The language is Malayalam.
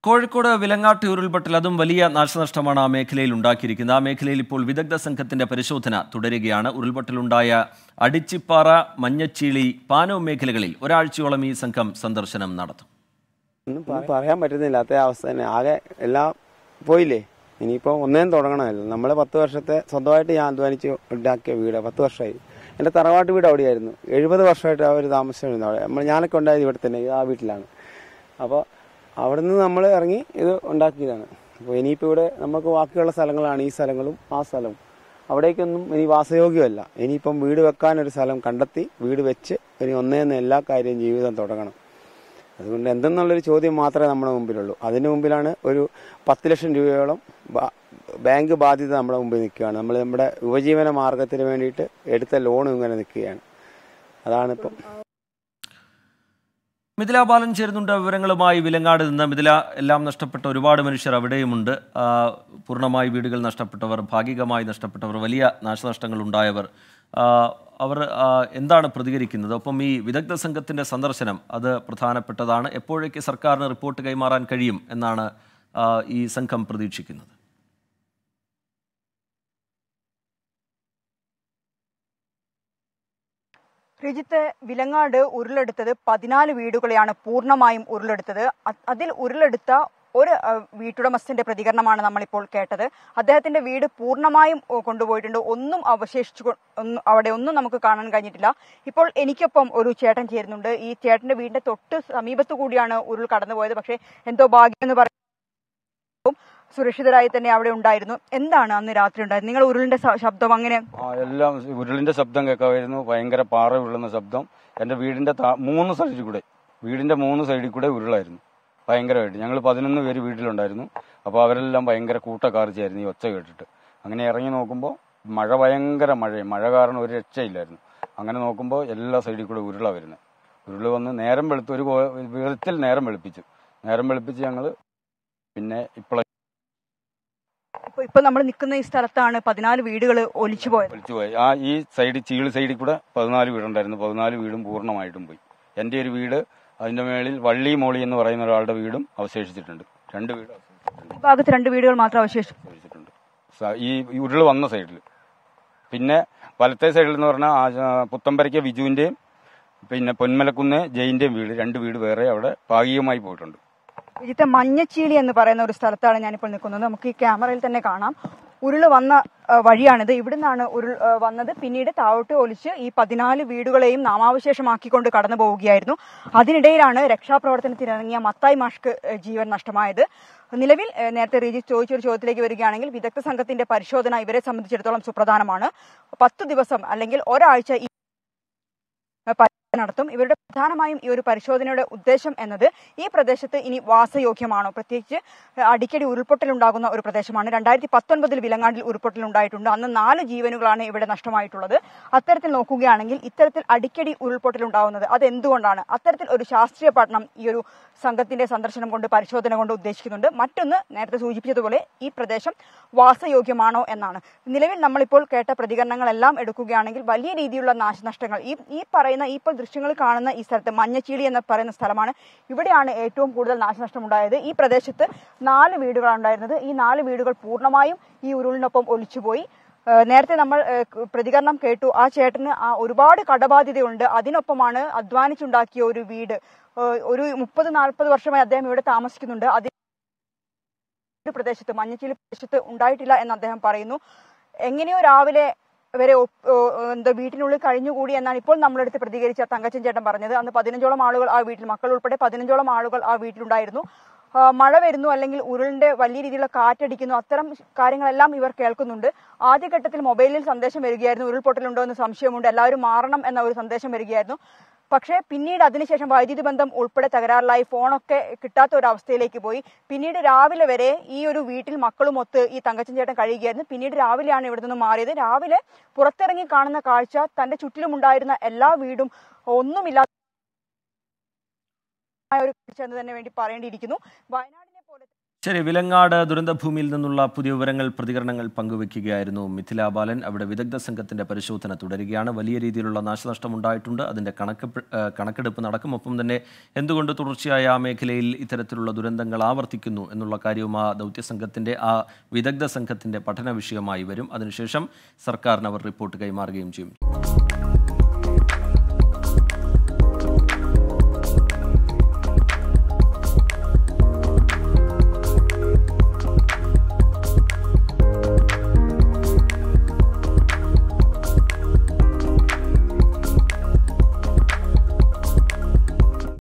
കോഴിക്കോട് വിലങ്ങാട്ട് ഉരുൾപൊട്ടൽ അതും വലിയ നാശനഷ്ടമാണ് ആ മേഖലയിൽ ഉണ്ടാക്കിയിരിക്കുന്നത് ആ മേഖലയിൽ ഇപ്പോൾ വിദഗ്ധ സംഘത്തിന്റെ പരിശോധന തുടരുകയാണ് ഉരുൾപൊട്ടലുണ്ടായ അടിച്ചിപ്പാറ മഞ്ഞച്ചീളി പാനോ മേഖലകളിൽ ഒരാഴ്ചയോളം ഈ സംഘം സന്ദർശനം നടത്തും ഒന്നും പ- പറയാൻ പറ്റുന്നില്ല അത്തേ അവസ്ഥ തന്നെ ആകെ എല്ലാം പോയില്ലേ ഇനിയിപ്പോൾ ഒന്നേം തുടങ്ങണമല്ലോ നമ്മൾ പത്ത് വർഷത്തെ സ്വന്തമായിട്ട് ഞാൻ അധ്വാനിച്ച് ഉണ്ടാക്കിയ വീട് പത്ത് വർഷമായി എൻ്റെ തറവാട്ട് വീട് അവിടെയായിരുന്നു എഴുപത് വർഷമായിട്ട് അവർ താമസിച്ചിരുന്നു അവിടെ നമ്മൾ ഞാനൊക്കെ ഉണ്ടായത് ഇവിടെ തന്നെ ആ വീട്ടിലാണ് അപ്പോൾ അവിടെ നിന്ന് നമ്മൾ ഇറങ്ങി ഇത് ഉണ്ടാക്കിയതാണ് അപ്പോൾ ഇനിയിപ്പോൾ ഇവിടെ നമുക്ക് ബാക്കിയുള്ള സ്ഥലങ്ങളാണ് ഈ സ്ഥലങ്ങളും ആ സ്ഥലവും അവിടേക്കൊന്നും ഇനി വാസയോഗ്യമല്ല ഇനിയിപ്പം വീട് വെക്കാനൊരു സ്ഥലം കണ്ടെത്തി വീട് വെച്ച് ഇനി ഒന്നേന്ന് എല്ലാ കാര്യവും ജീവിതം തുടങ്ങണം അതുകൊണ്ട് എന്തെന്നുള്ളൊരു ചോദ്യം മാത്രമേ നമ്മുടെ മുമ്പിലുള്ളൂ അതിന് മുമ്പിലാണ് ഒരു പത്ത് ലക്ഷം രൂപയോളം ബാ- ബാങ്ക് ബാധ്യത നമ്മുടെ മുമ്പിൽ നിൽക്കുകയാണ് നമ്മൾ നമ്മുടെ ഉപജീവന മാർഗത്തിന് വേണ്ടിയിട്ട് എടുത്ത ലോൺ ഇങ്ങനെ നിൽക്കുകയാണ് അതാണ് ഇപ്പം മിഥില ബാലൻ ചേരുന്നുണ്ട് വിവരങ്ങളുമായി വിലങ്ങാട് നിന്ന് മിഥില എല്ലാം നഷ്ടപ്പെട്ട ഒരുപാട് മനുഷ്യർ അവിടെയുമുണ്ട് ആ, പൂർണ്ണമായി വീടുകൾ നഷ്ടപ്പെട്ടവർ ഭാഗികമായി നഷ്ടപ്പെട്ടവർ വലിയ നാശനഷ്ടങ്ങൾ ഉണ്ടായവർ ആ, അവർ ആ, എന്താണ് പ്രതികരിക്കുന്നത് ഒപ്പം ഈ വിദഗ്ധ സംഘത്തിന്റെ സന്ദർശനം അത് പ്രധാനപ്പെട്ടതാണ് എപ്പോഴേക്ക് സർക്കാരിന് റിപ്പോർട്ട് കൈമാറാൻ കഴിയും എന്നാണ് ആ, ഈ സംഘം പ്രതീക്ഷിക്കുന്നത് രജിത്ത് വിലങ്ങാട് ഉരുളെടുത്തത് പതിനാല് വീടുകളെയാണ് പൂർണ്ണമായും ഉരുളെടുത്തത് അ- അതിൽ ഉരുളെടുത്ത ഒരു അഹ്, വീട്ടുടമസ്ഥന്റെ പ്രതികരണമാണ് നമ്മളിപ്പോൾ കേട്ടത് അദ്ദേഹത്തിന്റെ വീട് പൂർണ്ണമായും ഓ, കൊണ്ടുപോയിട്ടുണ്ട് ഒന്നും അവശേഷിച്ചു കൊ- ഒന്നും അവിടെ ഒന്നും നമുക്ക് കാണാൻ കഴിഞ്ഞിട്ടില്ല ഇപ്പോൾ എനിക്കൊപ്പം ഒരു ചേട്ടൻ ചേരുന്നുണ്ട് ഈ ചേട്ടന്റെ വീടിന്റെ തൊട്ട് സമീപത്തു കൂടിയാണ് ഉരുൾ കടന്നുപോയത് പക്ഷേ എന്തോ ഭാഗ്യം എന്ന് പറയുമ്പോൾ സുരക്ഷിതരായി തന്നെ അവിടെ ഉണ്ടായിരുന്നു എന്താണ് അന്ന് രാത്രി ഉണ്ടായത് നിങ്ങൾ ഉരുളിന്റെ സ- ശബ്ദം അങ്ങനെ ആ എല്ലാം ഉരുളിന്റെ ശബ്ദം കേൾക്കാമായിരുന്നു ഭയങ്കര പാറ വീഴുന്ന ശബ്ദം എൻ്റെ വീടിന്റെ താ- മൂന്ന് സൈഡിൽ കൂടെ വീടിന്റെ മൂന്ന് സൈഡിൽ കൂടെ ഉരുളായിരുന്നു ഭയങ്കരമായിട്ട് ഞങ്ങൾ പതിനൊന്ന് പേര് വീട്ടിലുണ്ടായിരുന്നു അപ്പോൾ അവരെല്ലാം ഭയങ്കര കൂട്ടക്കാർച്ചയായിരുന്നു ഈ ഒച്ച കേട്ടിട്ട് അങ്ങനെ ഇറങ്ങി നോക്കുമ്പോൾ മഴ ഭയങ്കര മഴയും മഴ കാരണം ഒരു രക്ഷയില്ലായിരുന്നു അങ്ങനെ നോക്കുമ്പോൾ എല്ലാ സൈഡിൽ കൂടെ ഉരുള വരുന്നത് ഉരുള് വന്ന് നേരം വെളുത്ത് ഒരു കോ- വിധത്തിൽ നേരം വെളുപ്പിച്ചു നേരം വെളുപ്പിച്ച് ഞങ്ങൾ പിന്നെ ഇപ്പോൾ ഇപ്പൊ ഇപ്പൊ നമ്മൾ നിൽക്കുന്ന ഈ സ്ഥലത്താണ് പതിനാല് വീടുകൾ ഒലിച്ചു പോയത് വിളിച്ചുപോയി ആ ഈ സൈഡ് ചീള് സൈഡിൽ കൂടെ പതിനാല് വീടുണ്ടായിരുന്നു പതിനാല് വീടും പൂർണ്ണമായിട്ടും പോയി എൻ്റെ ഒരു വീട് അതിന്റെ മേളിൽ വള്ളി മോളി എന്ന് പറയുന്ന ഒരാളുടെ വീടും അവശേഷിച്ചിട്ടുണ്ട് രണ്ട് വീട് അവശേഷിച്ചിട്ടുണ്ട് ഈ ഭാഗത്ത് രണ്ട് വീടുകൾ മാത്രം അവശേഷിച്ചു അവശേഷിച്ചിട്ടുണ്ട് സ- ഈ ഉരുള് വന്ന സൈഡിൽ പിന്നെ വലത്തെ സൈഡിൽ എന്ന് പറഞ്ഞാൽ ആ, പുത്തമ്പരയ്ക്ക വിജുവിന്റെയും പിന്നെ പൊന്മലക്കുന്ന് ജയിന്റെയും വീട് രണ്ട് വീട് വേറെ അവിടെ ഭാഗികമായി പോയിട്ടുണ്ട് ഇതിത്തെ മഞ്ഞച്ചീളി എന്ന് പറയുന്ന ഒരു സ്ഥലത്താണ് ഞാനിപ്പോൾ നിൽക്കുന്നത് നമുക്ക് ഈ ക്യാമറയിൽ തന്നെ കാണാം ഉരുള് വന്ന ആ, വഴിയാണിത് ഇവിടുന്നാണ് ഉരുൾ ആ, വന്നത് പിന്നീട് താഴോട്ട് ഒലിച്ച് ഈ പതിനാല് വീടുകളെയും നാമാവശേഷമാക്കിക്കൊണ്ട് കടന്നു പോവുകയായിരുന്നു അതിനിടയിലാണ് രക്ഷാപ്രവർത്തനത്തിനിറങ്ങിയ മത്തായി മാഷ്ക്ക് ആ, ജീവൻ നഷ്ടമായത് നിലവിൽ ആ, നേരത്തെ റീജി ചോദിച്ചൊരു ചോദ്യത്തിലേക്ക് വരികയാണെങ്കിൽ വിദഗ്ധ സംഘത്തിന്റെ പരിശോധന ഇവരെ സംബന്ധിച്ചിടത്തോളം സുപ്രധാനമാണ് പത്ത് ദിവസം അല്ലെങ്കിൽ ഒരാഴ്ച ഈ പരിശോധന നടത്തും ഇവരുടെ പ്രധാനമായും ഈ ഒരു പരിശോധനയുടെ ഉദ്ദേശം എന്നത് ഈ പ്രദേശത്ത് ഇനി വാസയോഗ്യമാണോ പ്രത്യേകിച്ച് അടിക്കടി ഉരുൾപൊട്ടൽ ഉണ്ടാകുന്ന ഒരു പ്രദേശമാണ് രണ്ടായിരത്തി പത്തൊൻപതിൽ വിലങ്ങാടിൽ ഉരുൾപൊട്ടൽ ഉണ്ടായിട്ടുണ്ട് അന്ന് നാല് ജീവനുകളാണ് ഇവിടെ നഷ്ടമായിട്ടുള്ളത് അത്തരത്തിൽ നോക്കുകയാണെങ്കിൽ ഇത്തരത്തിൽ അടിക്കടി ഉരുൾപൊട്ടൽ ഉണ്ടാകുന്നത് അത് എന്തുകൊണ്ടാണ് അത്തരത്തിൽ ഒരു ശാസ്ത്രീയ പഠനം ഈ ഒരു സംഘത്തിന്റെ സന്ദർശനം കൊണ്ട് പരിശോധന കൊണ്ട് ഉദ്ദേശിക്കുന്നുണ്ട് മറ്റൊന്ന് നേരത്തെ സൂചിപ്പിച്ചതുപോലെ ഈ പ്രദേശം വാസയോഗ്യമാണോ എന്നാണ് നിലവിൽ നമ്മളിപ്പോൾ കേട്ട പ്രതികരണങ്ങളെല്ലാം എടുക്കുകയാണെങ്കിൽ വലിയ രീതിയിലുള്ള നാശനഷ്ടങ്ങൾ ഈ ഈ പറയുന്ന ഈ ഇപ്പോൾ ദൃശ്യങ്ങൾ കാണുന്ന ഈ സ്ഥലത്ത് മഞ്ഞച്ചീളി എന്ന് പറയുന്ന സ്ഥലമാണ് ഇവിടെയാണ് ഏറ്റവും കൂടുതൽ നാശനഷ്ടം ഉണ്ടായത് ഈ പ്രദേശത്ത് നാല് വീടുകളാണ് ഉണ്ടായിരുന്നത് ഈ നാല് വീടുകൾ പൂർണ്ണമായും ഈ ഉരുളിനൊപ്പം ഒലിച്ചുപോയി ഏഹ് നേരത്തെ നമ്മൾ ഏഹ് ക- പ്രതികരണം കേട്ടു ആ ചേട്ടന് ആ ഒരുപാട് കടബാധ്യതയുണ്ട് അതിനൊപ്പമാണ് അധ്വാനിച്ചുണ്ടാക്കിയ ഒരു വീട് ഏഹ് ഒരു മുപ്പത് നാൽപ്പത് വർഷമായി അദ്ദേഹം ഇവിടെ താമസിക്കുന്നുണ്ട് അതിൽ ഒരു പ്രദേശത്ത് മഞ്ഞച്ചീലി പ്രദേശത്ത് ഉണ്ടായിട്ടില്ല എന്ന് അദ്ദേഹം പറയുന്നു എങ്ങനെയോ രാവിലെ വരെ ഒപ്പ്- ഏഹ് എന്താ വീട്ടിനുള്ളിൽ കഴിഞ്ഞുകൂടി എന്നാണ് ഇപ്പോൾ നമ്മളെടുത്ത് പ്രതികരിച്ച തങ്കച്ചൻ ചേട്ടൻ പറഞ്ഞത് അന്ന് പതിനഞ്ചോളം ആളുകൾ ആ വീട്ടിൽ മക്കൾ ഉൾപ്പെടെ പതിനഞ്ചോളം ആളുകൾ ആ വീട്ടിലുണ്ടായിരുന്നു ആ, മഴ വരുന്നു അല്ലെങ്കിൽ ഉരുളിന്റെ വലിയ രീതിയിലുള്ള കാറ്റടിക്കുന്നു അത്തരം കാര്യങ്ങളെല്ലാം ഇവർ കേൾക്കുന്നുണ്ട് ആദ്യഘട്ടത്തിൽ മൊബൈലിൽ സന്ദേശം വരികയായിരുന്നു ഉരുൾപൊട്ടലുണ്ടോ എന്ന് സംശയമുണ്ട് എല്ലാവരും മാറണം എന്ന ഒരു സന്ദേശം വരികയായിരുന്നു പക്ഷേ പിന്നീട് അതിനുശേഷം വൈദ്യുതി ബന്ധം ഉൾപ്പെടെ തകരാറിലായി ഫോണൊക്കെ കിട്ടാത്ത ഒരു അവസ്ഥയിലേക്ക് പോയി പിന്നീട് രാവിലെ വരെ ഈ ഒരു വീട്ടിൽ മക്കളും ഒത്ത് ഈ തങ്കച്ചൻ ചേട്ടൻ കഴിയുകയായിരുന്നു പിന്നീട് രാവിലെയാണ് ഇവിടെ നിന്ന് മാറിയത് രാവിലെ പുറത്തിറങ്ങി കാണുന്ന കാഴ്ച തന്റെ ചുറ്റിലുമുണ്ടായിരുന്ന എല്ലാ വീടും ഒന്നുമില്ലാത്ത ഒരു കാഴ്ച എന്ന് തന്നെ വേണ്ടി പറയേണ്ടിയിരിക്കുന്നു വയനാടിനെ പോലെ ശരി വിലങ്ങാട് ദുരന്തഭൂമിയിൽ നിന്നുള്ള പുതിയ വിവരങ്ങൾ പ്രതികരണങ്ങൾ പങ്കുവെക്കുകയായിരുന്നു മിഥില ബാലൻ അവിടെ വിദഗ്ധ സംഘത്തിന്റെ പരിശോധന തുടരുകയാണ് വലിയ രീതിയിലുള്ള നാശനഷ്ടം ഉണ്ടായിട്ടുണ്ട് അതിന്റെ കണക്ക് പ- ഏഹ് കണക്കെടുപ്പ് നടക്കും ഒപ്പം തന്നെ എന്തുകൊണ്ട് തുടർച്ചയായ ആ മേഖലയിൽ ഇത്തരത്തിലുള്ള ദുരന്തങ്ങൾ ആവർത്തിക്കുന്നു എന്നുള്ള കാര്യവും ആ ദൗത്യ സംഘത്തിന്റെ ആ വിദഗ്ധ സംഘത്തിന്റെ പഠന വിഷയമായി വരും അതിനുശേഷം സർക്കാരിന് അവർ റിപ്പോർട്ട് കൈമാറുകയും ചെയ്യും